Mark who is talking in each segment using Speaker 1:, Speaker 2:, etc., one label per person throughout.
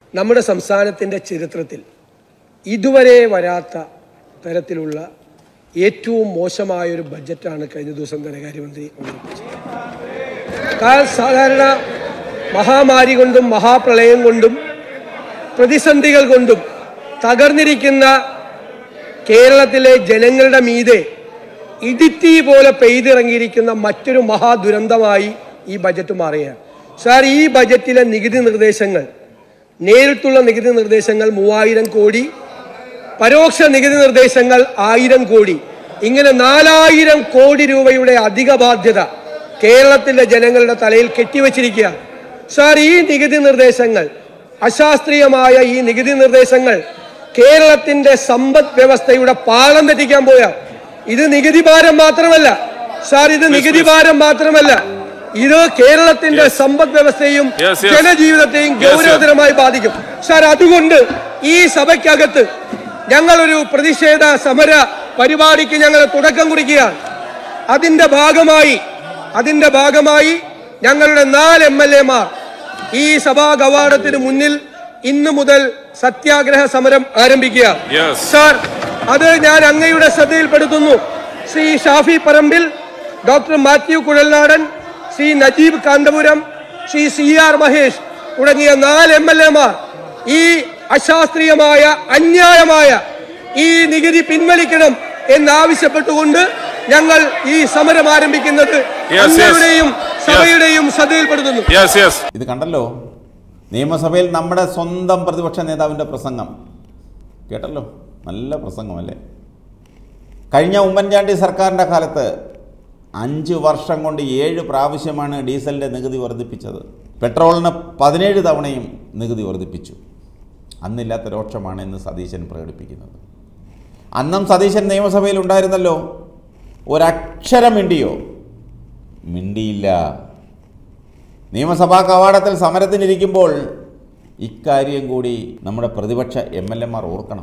Speaker 1: നമ്മുടെ സംസ്ഥാനത്തിൻ്റെ ചരിത്രത്തിൽ ഇതുവരെ വരാത്ത തരത്തിലുള്ള ഏറ്റവും മോശമായൊരു ബഡ്ജറ്റാണ് കഴിഞ്ഞ ദിവസം ധനകാര്യമന്ത്രി അവതരിപ്പിച്ചത് കാരണം സാധാരണ മഹാമാരി കൊണ്ടും മഹാപ്രളയം കൊണ്ടും പ്രതിസന്ധികൾ കൊണ്ടും തകർന്നിരിക്കുന്ന കേരളത്തിലെ ജനങ്ങളുടെ മീതെ ഇടിത്തീ പോലെ പെയ്തിറങ്ങിയിരിക്കുന്ന മറ്റൊരു മഹാദുരന്തമായി ഈ ബജറ്റ് മാറുകയാണ് സാർ ഈ ബജറ്റിലെ നികുതി നിർദ്ദേശങ്ങൾ നേരിട്ടുള്ള നികുതി നിർദ്ദേശങ്ങൾ മൂവായിരം കോടി പരോക്ഷ നികുതി നിർദ്ദേശങ്ങൾ ആയിരം കോടി ഇങ്ങനെ നാലായിരം കോടി രൂപയുടെ അധിക ബാധ്യത കേരളത്തിലെ ജനങ്ങളുടെ തലയിൽ കെട്ടിവച്ചിരിക്കുക സാർ ഈ നികുതി നിർദ്ദേശങ്ങൾ അശാസ്ത്രീയമായ ഈ നികുതി നിർദ്ദേശങ്ങൾ കേരളത്തിന്റെ സമ്പദ് വ്യവസ്ഥയുടെ പാളം തെറ്റിക്കാൻ പോയ ഇത് നികുതി ഭാരം മാത്രമല്ല സാർ ഇത് നികുതി ഭാരം മാത്രമല്ല ഇത് കേരളത്തിന്റെ സമ്പദ് വ്യവസ്ഥയും
Speaker 2: Yes, yes.
Speaker 1: ജനജീവിതത്തെയും
Speaker 2: Yes, yes.
Speaker 1: ഗൗരവതരമായി ബാധിക്കും സാർ അതുകൊണ്ട് ഈ സഭയ്ക്കകത്ത് ഞങ്ങളൊരു പ്രതിഷേധ സമര പരിപാടിക്ക് ഞങ്ങൾ തുടക്കം കുറിക്കുകയാണ് അതിന്റെ ഭാഗമായി അതിന്റെ ഭാഗമായി ഞങ്ങളുടെ നാല് എം എൽ എമാർ ഈ സഭാ കവാടത്തിന് മുന്നിൽ ഇന്നു മുതൽ സത്യാഗ്രഹ സമരം ആരംഭിക്കുക
Speaker 2: Yes.
Speaker 1: സാർ അത് ഞാൻ അങ്ങയുടെ ശ്രദ്ധയിൽപ്പെടുത്തുന്നു Shri Shafi Parambil doctor Mathew Kuzhalnadan Shri Najeeb Kanthapuram Shri C R Mahesh തുടങ്ങിയ നാല് എം എൽ എമാർ ഈ അശാസ്ത്രീയമായ അന്യായമായ ഈ നികുതി പിൻവലിക്കണം എന്നാവശ്യപ്പെട്ടുകൊണ്ട് ഞങ്ങൾ ഈ സമരം ആരംഭിക്കുന്നത്
Speaker 2: yes.
Speaker 1: അങ്ങയുടെയും സഭയുടെയും ശ്രദ്ധയിൽപ്പെടുത്തുന്നു
Speaker 2: യെസ് യെസ്
Speaker 3: ഇത് കണ്ടല്ലോ നിയമസഭയിൽ നമ്മുടെ സ്വന്തം പ്രതിപക്ഷ നേതാവിൻ്റെ പ്രസംഗം കേട്ടല്ലോ നല്ല പ്രസംഗമല്ലേ കഴിഞ്ഞ ഉമ്മൻചാണ്ടി സർക്കാരിൻ്റെ കാലത്ത് അഞ്ച് വർഷം കൊണ്ട് ഏഴ് പ്രാവശ്യമാണ് ഡീസലിൻ്റെ നികുതി വർദ്ധിപ്പിച്ചത് പെട്രോളിന് പതിനേഴ് തവണയും നികുതി വർദ്ധിപ്പിച്ചു അന്നില്ലാത്ത രോക്ഷമാണ് ഇന്ന് സതീശൻ പ്രകടിപ്പിക്കുന്നത് അന്നും സതീശൻ നിയമസഭയിൽ ഉണ്ടായിരുന്നല്ലോ ഒരക്ഷരം മിണ്ടിയോ മിണ്ടിയില്ല നിയമസഭാ കവാടത്തിൽ സമരത്തിനിരിക്കുമ്പോൾ ഇക്കാര്യം കൂടി നമ്മുടെ പ്രതിപക്ഷ എം എൽ എമാർ ഓർക്കണം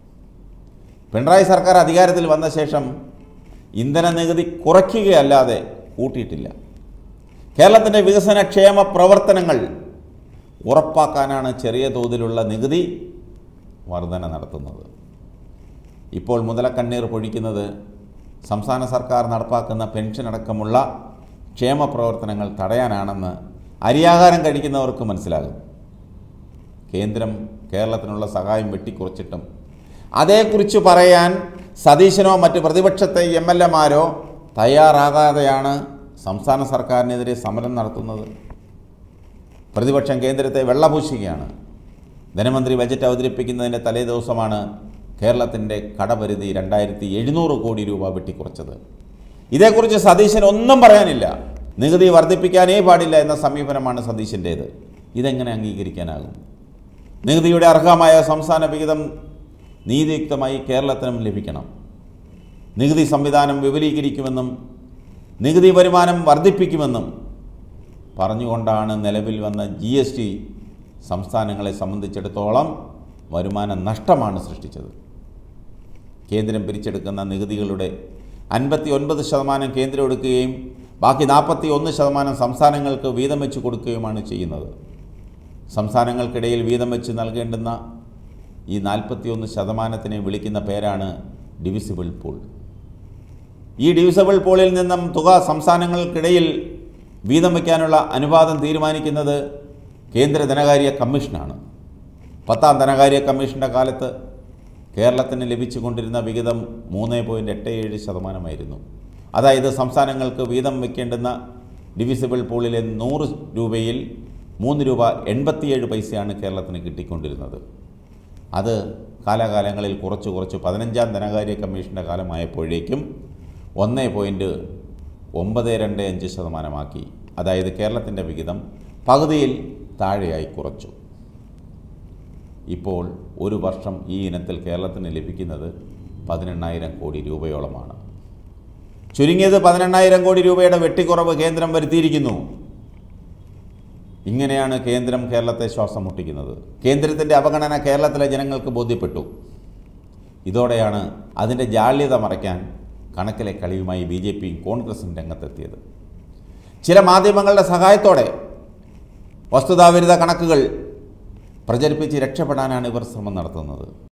Speaker 3: പിണറായി സർക്കാർ അധികാരത്തിൽ വന്ന ശേഷം ഇന്ധന നികുതി കുറയ്ക്കുകയല്ലാതെ കൂട്ടിയിട്ടില്ല കേരളത്തിൻ്റെ വികസന ക്ഷേമ പ്രവർത്തനങ്ങൾ ഉറപ്പാക്കാനാണ് ചെറിയ തോതിലുള്ള നികുതി വർധന നടത്തുന്നത് ഇപ്പോൾ മുതലക്കണ്ണീർ പൊഴിക്കുന്നത് സംസ്ഥാന സർക്കാർ നടപ്പാക്കുന്ന പെൻഷൻ അടക്കമുള്ള ക്ഷേമ പ്രവർത്തനങ്ങൾ തടയാനാണെന്ന് അരിയാഹാരം കഴിക്കുന്നവർക്ക് മനസ്സിലാകും കേന്ദ്രം കേരളത്തിനുള്ള സഹായം വെട്ടിക്കുറച്ചിട്ടും അതേക്കുറിച്ച് പറയാൻ സതീശനോ മറ്റ് പ്രതിപക്ഷത്തെ എം എൽ എമാരോ തയ്യാറാകാതെയാണ് സംസ്ഥാന സർക്കാരിനെതിരെ സമരം നടത്തുന്നത് പ്രതിപക്ഷം കേന്ദ്രത്തെ വെള്ളപൂശുകയാണ് ധനമന്ത്രി ബജറ്റ് അവതരിപ്പിക്കുന്നതിൻ്റെ തലേ ദിവസമാണ് കേരളത്തിൻ്റെ കടപരിധി രണ്ടായിരത്തി എഴുന്നൂറ് കോടി രൂപ വെട്ടിക്കുറച്ചത് ഇതേക്കുറിച്ച് സതീശൻ ഒന്നും പറയാനില്ല നികുതി വർദ്ധിപ്പിക്കാനേ പാടില്ല എന്ന സമീപനമാണ് സതീശൻ്റേത് ഇതെങ്ങനെ അംഗീകരിക്കാനാകും നികുതിയുടെ അർഹമായ സംസ്ഥാന വിഹിതം നീതിയുക്തമായി കേരളത്തിനും ലഭിക്കണം നികുതി സംവിധാനം വിപുലീകരിക്കുമെന്നും നികുതി വരുമാനം വർദ്ധിപ്പിക്കുമെന്നും പറഞ്ഞുകൊണ്ടാണ് നിലവിൽ വന്ന ജി എസ് ടി സംസ്ഥാനങ്ങളെ സംബന്ധിച്ചിടത്തോളം വരുമാന നഷ്ടമാണ് സൃഷ്ടിച്ചത് കേന്ദ്രം പിരിച്ചെടുക്കുന്ന നികുതികളുടെ അൻപത്തി ഒൻപത് ശതമാനം കേന്ദ്രം എടുക്കുകയും ബാക്കി നാൽപ്പത്തി ഒന്ന് ശതമാനം സംസ്ഥാനങ്ങൾക്ക് വീതം വെച്ച് കൊടുക്കുകയുമാണ് ചെയ്യുന്നത് സംസ്ഥാനങ്ങൾക്കിടയിൽ വീതം വെച്ച് നൽകേണ്ടുന്ന ഈ നാൽപ്പത്തിയൊന്ന് ശതമാനത്തിനെ വിളിക്കുന്ന പേരാണ് ഡിവിസിബിൾ പൂൾ ഈ ഡിവിസിബിൾ പൂളിൽ നിന്നും തുക സംസ്ഥാനങ്ങൾക്കിടയിൽ വീതം വയ്ക്കാനുള്ള അനുവാദം തീരുമാനിക്കുന്നത് കേന്ദ്ര ധനകാര്യ കമ്മീഷനാണ് പത്താം ധനകാര്യ കമ്മീഷൻ്റെ കാലത്ത് കേരളത്തിന് ലഭിച്ചുകൊണ്ടിരുന്ന വിഹിതം മൂന്ന് പോയിൻറ്റ് എട്ട് ഏഴ് ശതമാനമായിരുന്നു അതായത് സംസ്ഥാനങ്ങൾക്ക് വീതം വയ്ക്കേണ്ടുന്ന ഡിവിസിബിൾ പൂളിലെ നൂറ് രൂപയിൽ മൂന്ന് രൂപ എൺപത്തിയേഴ് പൈസയാണ് കേരളത്തിന് കിട്ടിക്കൊണ്ടിരുന്നത് അത് കാലാകാലങ്ങളിൽ കുറച്ച് കുറച്ച് പതിനഞ്ചാം ധനകാര്യ കമ്മീഷൻ്റെ കാലമായപ്പോഴേക്കും ഒന്ന് പോയിൻറ്റ് ഒമ്പത് രണ്ട് അഞ്ച് ശതമാനമാക്കി അതായത് കേരളത്തിൻ്റെ വിഹിതം പകുതിയിൽ താഴെയായി കുറച്ചു ഇപ്പോൾ ഒരു വർഷം ഈ ഇനത്തിൽ കേരളത്തിന് ലഭിക്കുന്നത് പതിനെണ്ണായിരം കോടി രൂപയോളമാണ് ചുരുങ്ങിയത് പതിനെണ്ണായിരം കോടി രൂപയുടെ വെട്ടിക്കുറവ് കേന്ദ്രം വരുത്തിയിരിക്കുന്നു ഇങ്ങനെയാണ് കേന്ദ്രം കേരളത്തെ ശ്വാസം മുട്ടിക്കുന്നത് കേന്ദ്രത്തിൻ്റെ അവഗണന കേരളത്തിലെ ജനങ്ങൾക്ക് ബോധ്യപ്പെട്ടു ഇതോടെയാണ് അതിൻ്റെ ജാള്യത മറയ്ക്കാൻ കണക്കിലെ കളിയുമായി ബി ജെ പിയും കോൺഗ്രസും രംഗത്തെത്തിയത് ചില മാധ്യമങ്ങളുടെ സഹായത്തോടെ വസ്തുതാവിരുദ്ധ കണക്കുകൾ പ്രചരിപ്പിച്ച് രക്ഷപ്പെടാനാണ് ഇവർ ശ്രമം നടത്തുന്നത്